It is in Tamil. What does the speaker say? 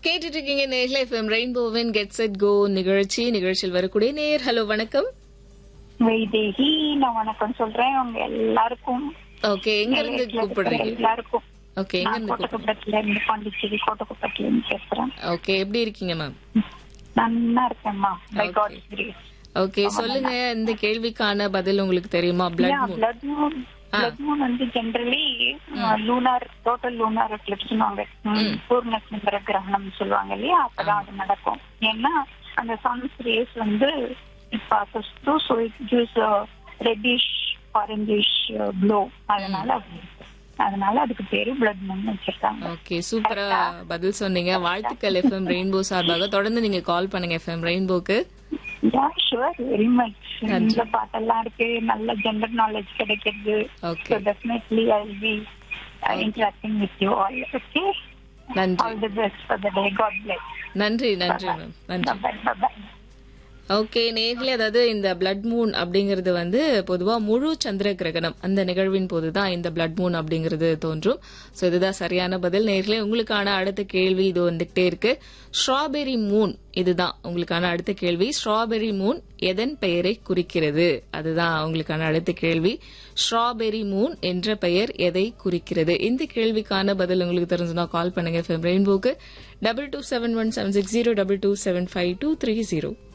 கேட்டுட்டு இருக்கீங்க நேர்ல எஃப்எம் ரெயின்போவின் கெட் செட் கோ நிகழ்ச்சி நிகழ்ச்சியில் வரக்கூடிய நேர் ஹலோ வணக்கம் வைதேகி நான் வணக்கம் சொல்றேன் உங்க எல்லாருக்கும் ஓகே எங்க இருந்து கூப்பிடுறீங்க எல்லாருக்கும் ஓகே எங்க நான் இருந்து கூப்பிடுறீங்க கோட்டக்குப்பத்துல இருந்து பாண்டிச்சேரி கோட்டக்குப்பத்துல இருந்து பேசுறேன் ஓகே எப்படி இருக்கீங்க மேம் நல்லா இருக்கேன்மா பை காட் கிரேஸ் ஓகே சொல்லுங்க இந்த கேள்விக்கான பதில் உங்களுக்கு தெரியுமா blood moon blood moon blood moon வந்து ஜென்ரலி லூனார் டோட்டல் லூனார் எக்லிப்ஸ்னுவாங்க பூர்ண சந்திர கிரகணம் சொல்லுவாங்க இல்லையா அப்பதான் அது நடக்கும் ஏன்னா அந்த சன்ஸ் ரேஸ் வந்து passes through so it gives a reddish orangish uh, glow அதனால அது இருக்கு. அதனால அதுக்கு பேரு பிளட் மூன் வச்சிருக்காங்க ஓகே சூப்பரா பதில் சொன்னீங்க வாழ்த்துக்கள் எஃப்எம் ரெயின்போ சார்பாக தொடர்ந்து நீங்க கால் பண்ணுங்க எஃப்எம் ரெயின்போக்கு யா ஷுவர் வெரி மச் இந்த பாட்டெல்லாம் இருக்கு நல்ல ஜெண்டர் நாலேஜ் கிடைக்கிறது okay So definitely I'll be uh, interacting with you all. Okay? நன்றி All the best for the day. God bless. நன்றி நன்றி மேம் நன்றி Bye bye. Bye bye. Okay நேர்களே அதாவது இந்த பிளட் மூன் அப்படிங்கிறது வந்து பொதுவா முழு சந்திர கிரகணம் அந்த நிகழ்வின் போதுதான் இந்த பிளட் மூன் அப்படிங்கிறது தோன்றும் சோ இதுதான் சரியான பதில் நேர்களே உங்களுக்கான அடுத்த கேள்வி இது வந்துகிட்டே இருக்கு ஸ்ட்ராபெரி மூன் இதுதான் உங்களுக்கான அடுத்த கேள்வி ஸ்ட்ராபெரி மூன் எதன் பெயரை குறிக்கிறது அதுதான் உங்களுக்கான அடுத்த கேள்வி ஸ்ட்ராபெரி மூன் என்ற பெயர் எதை குறிக்கிறது இந்த கேள்விக்கான பதில் உங்களுக்கு தெரிஞ்சுனா கால் பண்ணுங்க ரெயின்போக்கு double two seven one seven six zero double two seven five two three zero